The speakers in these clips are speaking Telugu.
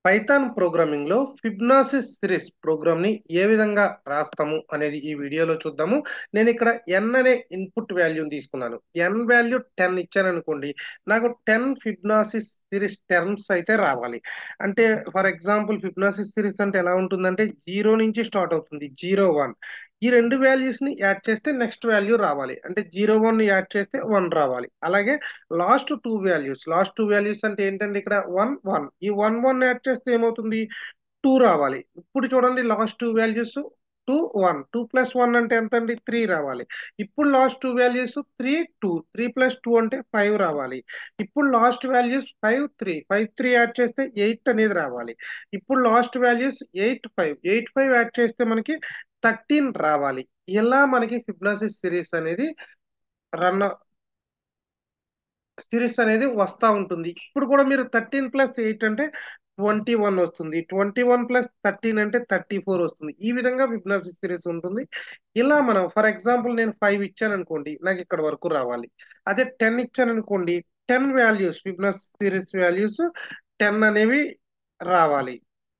పైథాన్ ప్రోగ్రామింగ్ లో ఫిబ్నాసిస్ సిరీస్ ప్రోగ్రామ్ ని ఏ విధంగా రాస్తాము అనేది ఈ వీడియోలో చూద్దాము నేను ఇక్కడ ఎన్ అనే ఇన్పుట్ వాల్యూని తీసుకున్నాను ఎన్ వాల్యూ టెన్ ఇచ్చాను అనుకోండి నాకు టెన్ ఫిబ్నాసిస్ సిరీస్ టర్మ్స్ అయితే రావాలి అంటే ఫర్ ఎగ్జాంపుల్ ఫిబ్నాసిస్ సిరీస్ అంటే ఎలా ఉంటుందంటే జీరో నుంచి స్టార్ట్ అవుతుంది జీరో వన్ ఈ రెండు వాల్యూస్ ని యాడ్ చేస్తే నెక్స్ట్ వాల్యూ రావాలి అంటే జీరో వన్ ని యాడ్ చేస్తే వన్ రావాలి అలాగే last two values last two values అంటే ఏంటంటే ఇక్కడ వన్ వన్ ఈ వన్ వన్ యాడ్ చేస్తే ఏమవుతుంది టూ రావాలి ఇప్పుడు చూడండి last two values two one two plus one అంటే ఎంత అండి త్రీ రావాలి ఇప్పుడు last two values three two three plus two అంటే ఫైవ్ రావాలి ఇప్పుడు last values five three five three add చేస్తే ఎయిట్ అనేది రావాలి ఇప్పుడు last values eight five eight five add చేస్తే మనకి థర్టీన్ రావాలి ఇలా మనకి ఫిబ్నాసిస్ సిరీస్ అనేది రన్ సిరీస్ అనేది వస్తూ ఉంటుంది ఇప్పుడు కూడా మీరు థర్టీన్ ప్లస్ ఎయిట్ అంటే ట్వంటీ వన్ వస్తుంది ట్వంటీ వన్ ప్లస్ థర్టీన్ అంటే థర్టీ ఫోర్ వస్తుంది ఈ విధంగా ఫిబ్నాసిస్ సిరీస్ ఉంటుంది ఇలా మనం ఫర్ ఎగ్జాంపుల్ నేను ఫైవ్ ఇచ్చాను అనుకోండి నాకు ఇక్కడ వరకు రావాలి అదే టెన్ ఇచ్చాను అనుకోండి ten values Fibonacci series values ten అనేవి రావాలి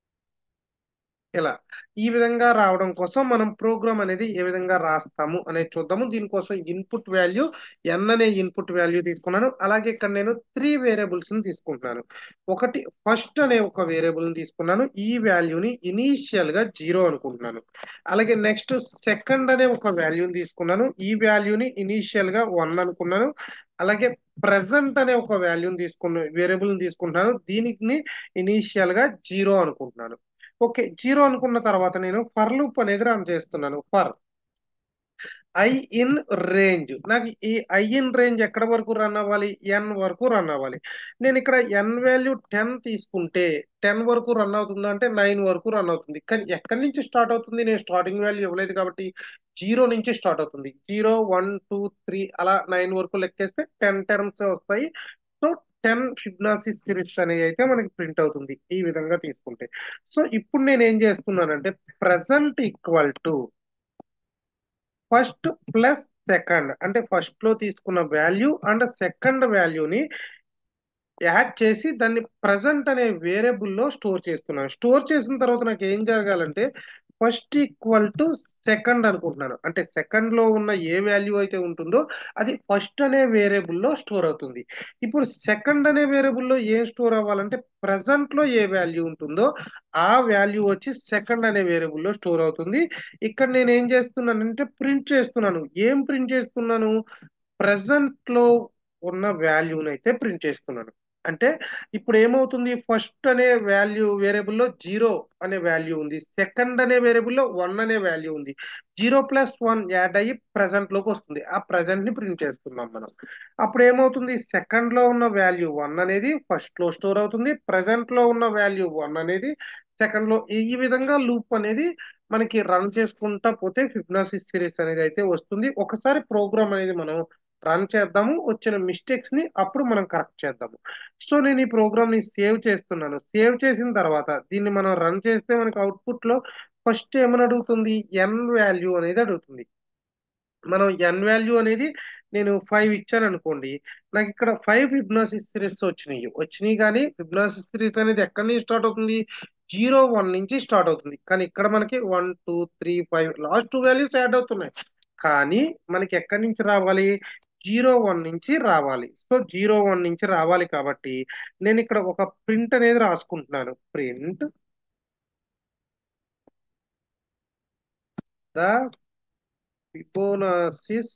ఇలా ఈ విధంగా రావడం కోసం మనం ప్రోగ్రామ్ అనేది ఏ విధంగా రాస్తాము అనేది చూద్దాము దీనికోసం ఇన్పుట్ వాల్యూ ఎన్ అనే ఇన్పుట్ వాల్యూ తీసుకున్నాను అలాగే ఇక్కడ నేను త్రీ వేరియబుల్స్ ని తీసుకుంటున్నాను ఒకటి ఫస్ట్ అనే ఒక వేరియబుల్ ని తీసుకున్నాను ఈ వాల్యూని ఇనీషియల్ గా జీరో అనుకుంటున్నాను అలాగే నెక్స్ట్ సెకండ్ అనే ఒక వాల్యూని తీసుకున్నాను ఈ వాల్యూని ఇనీషియల్ గా వన్ అనుకున్నాను అలాగే ప్రజెంట్ అనే ఒక వాల్యూని తీసుకున్న వేరియబుల్ తీసుకుంటున్నాను దీనికి ఇనీషియల్ గా జీరో అనుకుంటున్నాను ఓకే జీరో అనుకున్న తర్వాత నేను ఫర్ లూప్ అనేది రన్ చేస్తున్నాను ఫర్ ఐ ఇన్ రేంజ్ నాకు ఈ ఐ ఇన్ రేంజ్ ఎక్కడ వరకు రన్ అవ్వాలి ఎన్ వరకు రన్ అవ్వాలి నేను ఇక్కడ ఎన్ వాల్యూ టెన్ తీసుకుంటే టెన్ వరకు రన్ అవుతుందా అంటే నైన్ వరకు రన్ అవుతుంది కానీ ఎక్కడి నుంచి స్టార్ట్ అవుతుంది నేను స్టార్టింగ్ వాల్యూ ఇవ్వలేదు కాబట్టి జీరో నుంచి స్టార్ట్ అవుతుంది జీరో వన్ టూ త్రీ అలా నైన్ వరకు లెక్కేస్తే టెన్ టర్మ్స్ వస్తాయి సో టెన్ ఫిబ్నాసిస్ సిరీస్ అనేది అయితే మనకి ప్రింట్ అవుతుంది ఈ విధంగా తీసుకుంటే సో ఇప్పుడు నేను ఏం చేస్తున్నానంటే present equal to first plus second అంటే ఫస్ట్ లో తీసుకున్న వాల్యూ అండ్ సెకండ్ వాల్యూని యాడ్ చేసి దాన్ని ప్రజెంట్ అనే వేరియబుల్లో స్టోర్ చేస్తున్నాను స్టోర్ చేసిన తర్వాత నాకు ఏం జరగాలంటే ఫస్ట్ ఈక్వల్ టు సెకండ్ అనుకుంటున్నాను అంటే సెకండ్ లో ఉన్న ఏ వాల్యూ అయితే ఉంటుందో అది ఫస్ట్ అనే వేరియబుల్లో స్టోర్ అవుతుంది ఇప్పుడు సెకండ్ అనే వేరియబుల్లో ఏం స్టోర్ అవ్వాలంటే ప్రజెంట్ లో ఏ వాల్యూ ఉంటుందో ఆ వాల్యూ వచ్చి సెకండ్ అనే వేరియబుల్లో స్టోర్ అవుతుంది ఇక్కడ నేను ఏం చేస్తున్నానంటే ప్రింట్ చేస్తున్నాను ఏం ప్రింట్ చేస్తున్నాను ప్రజెంట్ లో ఉన్న వాల్యూని అయితే ప్రింట్ చేస్తున్నాను అంటే ఇప్పుడు ఏమవుతుంది ఫస్ట్ అనే వాల్యూ వేరియబుల్లో జీరో అనే వాల్యూ ఉంది సెకండ్ అనే వేరియబుల్లో వన్ అనే వాల్యూ ఉంది జీరో ప్లస్ వన్ యాడ్ అయ్యి ప్రజెంట్ లోకి వస్తుంది ఆ ప్రజెంట్ ని ప్రింట్ చేస్తున్నాం మనం అప్పుడు ఏమవుతుంది సెకండ్ లో ఉన్న వాల్యూ వన్ అనేది ఫస్ట్ లో స్టోర్ అవుతుంది ప్రజెంట్ లో ఉన్న వాల్యూ వన్ అనేది సెకండ్ లో ఈ విధంగా లూప్ అనేది మనకి రన్ చేసుకుంటా పోతే ఫిబ్నాసిస్ సిరీస్ అనేది అయితే వస్తుంది ఒకసారి ప్రోగ్రామ్ అనేది మనం రన్ చేద్దాము వచ్చిన మిస్టేక్స్ ని అప్పుడు మనం కరెక్ట్ చేద్దాము సో నేను ఈ ప్రోగ్రామ్ ని సేవ్ చేస్తున్నాను సేవ్ చేసిన తర్వాత దీన్ని మనం రన్ చేస్తే మనకి అవుట్పుట్ లో ఫస్ట్ ఏమని అడుగుతుంది ఎన్ వాల్యూ అనేది అడుగుతుంది మనం ఎన్ వాల్యూ అనేది నేను ఫైవ్ ఇచ్చాను అనుకోండి నాకు ఇక్కడ ఫైవ్ ఫిబ్నాసిస్ సిరీస్ వచ్చినాయి వచ్చినాయి కానీ ఫిబ్నాసిస్ సిరీస్ అనేది ఎక్కడి నుంచి స్టార్ట్ అవుతుంది జీరో వన్ నుంచి స్టార్ట్ అవుతుంది కానీ ఇక్కడ మనకి one two three five last two values add అవుతున్నాయి కానీ మనకి ఎక్కడి నుంచి రావాలి జీరో వన్ నుంచి రావాలి సో జీరో వన్ నుంచి రావాలి కాబట్టి నేను ఇక్కడ ఒక ప్రింట్ అనేది రాసుకుంటున్నాను print the Fibonacci's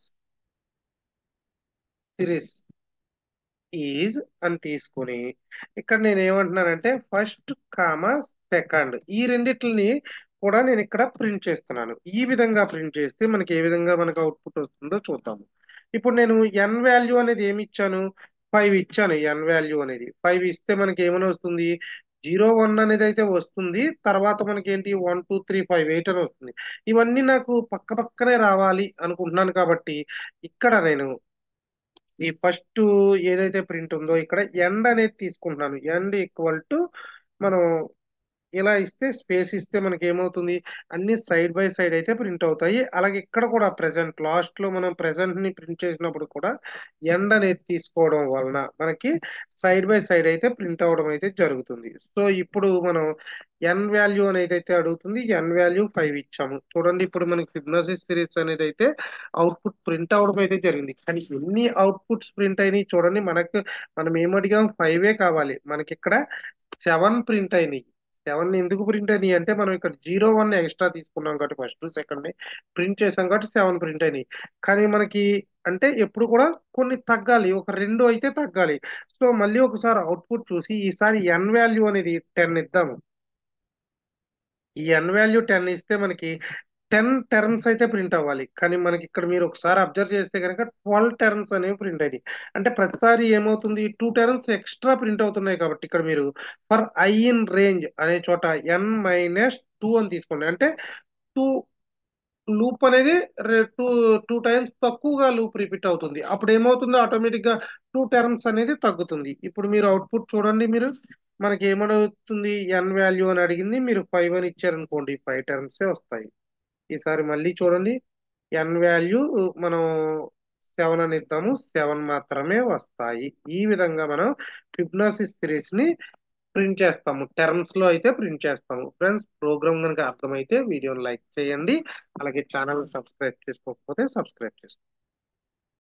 series is అని తీసుకొని ఇక్కడ నేను ఏమంటున్నానంటే ఫస్ట్ కామా సెకండ్ ఈ రెండిట్లని కూడా నేను ఇక్కడ ప్రింట్ చేస్తున్నాను ఈ విధంగా ప్రింట్ చేస్తే మనకి ఏ విధంగా మనకు అవుట్పుట్ వస్తుందో చూద్దాము ఇప్పుడు నేను ఎన్ వాల్యూ అనేది ఏమి ఇచ్చాను ఫైవ్ ఇచ్చాను ఎన్ వాల్యూ అనేది ఫైవ్ ఇస్తే మనకి ఏమని వస్తుంది జీరో వన్ అనేది అయితే వస్తుంది తర్వాత మనకి ఏంటి one two three five eight అని వస్తుంది ఇవన్నీ నాకు పక్క పక్కనే రావాలి అనుకుంటున్నాను కాబట్టి ఇక్కడ నేను ఈ ఫస్ట్ ఏదైతే ప్రింట్ ఉందో ఇక్కడ ఎండ్ అనేది తీసుకుంటున్నాను ఎండ్ ఈక్వల్ టు మనం ఇలా ఇస్తే స్పేస్ ఇస్తే మనకి ఏమవుతుంది అన్ని సైడ్ బై సైడ్ అయితే ప్రింట్ అవుతాయి అలాగే ఇక్కడ కూడా ప్రెసెంట్ లాస్ట్ లో మనం ప్రెసెంట్ ని ప్రింట్ చేసినప్పుడు కూడా ఎండ్ అనేది తీసుకోవడం వలన మనకి సైడ్ బై సైడ్ అయితే ప్రింట్ అవడం అయితే జరుగుతుంది సో ఇప్పుడు మనం ఎన్ వాల్యూ అనేది అయితే అడుగుతుంది ఎన్ వాల్యూ ఫైవ్ ఇచ్చాము చూడండి ఇప్పుడు మనకి ఫిబ్నసిస్ సిరీస్ అనేది అయితే అవుట్పుట్ ప్రింట్ అవడం అయితే జరిగింది కానీ ఎన్ని అవుట్పుట్స్ ప్రింట్ అయినాయి చూడండి మనకు మనం ఏమడిగాం ఫైవే కావాలి మనకి ఇక్కడ సెవెన్ ప్రింట్ అయినాయి సెవెన్ ఎందుకు ప్రింట్ అయినాయి అంటే మనం ఇక్కడ జీరో వన్ ఎక్స్ట్రా తీసుకున్నాం కాబట్టి ఫస్ట్ సెకండ్ ప్రింట్ చేసాం కాబట్టి సెవెన్ ప్రింట్ అయినాయి కానీ మనకి అంటే ఎప్పుడు కూడా కొన్ని తగ్గాలి ఒక రెండు అయితే తగ్గాలి సో మళ్ళీ ఒకసారి అవుట్పుట్ చూసి ఈసారి ఎన్ వాల్యూ అనేది టెన్ ఇద్దాము ఈ ఎన్ వాల్యూ టెన్ ఇస్తే మనకి టెన్ టర్మ్స్ అయితే ప్రింట్ అవ్వాలి కానీ మనకి ఇక్కడ మీరు ఒకసారి అబ్జర్వ్ చేస్తే కనుక ట్వెల్వ్ టర్మ్స్ అనేవి ప్రింట్ అయినాయి అంటే ప్రతిసారి ఏమవుతుంది టూ టర్మ్స్ ఎక్స్ట్రా ప్రింట్ అవుతున్నాయి కాబట్టి ఇక్కడ మీరు ఫర్ ఐ ఇన్ రేంజ్ అనే చోట ఎన్ మైనస్ టూ అని తీసుకోండి అంటే టూ లూప్ అనేది టూ టూ టైమ్స్ తక్కువగా లూప్ రిపీట్ అవుతుంది అప్పుడు ఏమవుతుంది ఆటోమేటిక్ గా టూ టర్మ్స్ అనేది తగ్గుతుంది ఇప్పుడు మీరు అవుట్పుట్ చూడండి మీరు మనకి ఏమడుగుతుంది ఎన్ వాల్యూ అని అడిగింది మీరు ఫైవ్ అని ఇచ్చారనుకోండి ఫైవ్ టర్మ్సే వస్తాయి ఈసారి మళ్ళీ చూడండి ఎన్ వాల్యూ మనం సెవెన్ అని ఇద్దాము సెవెన్ మాత్రమే వస్తాయి ఈ విధంగా మనం ఫిబ్నాసిస్ సిరీస్ ని ప్రింట్ చేస్తాము టర్మ్స్ లో అయితే ప్రింట్ చేస్తాము ఫ్రెండ్స్ ప్రోగ్రామ్ కనుక అర్థమైతే వీడియోని లైక్ చేయండి అలాగే ఛానల్ సబ్స్క్రైబ్ చేసుకోకపోతే సబ్స్క్రైబ్ చేసుకోండి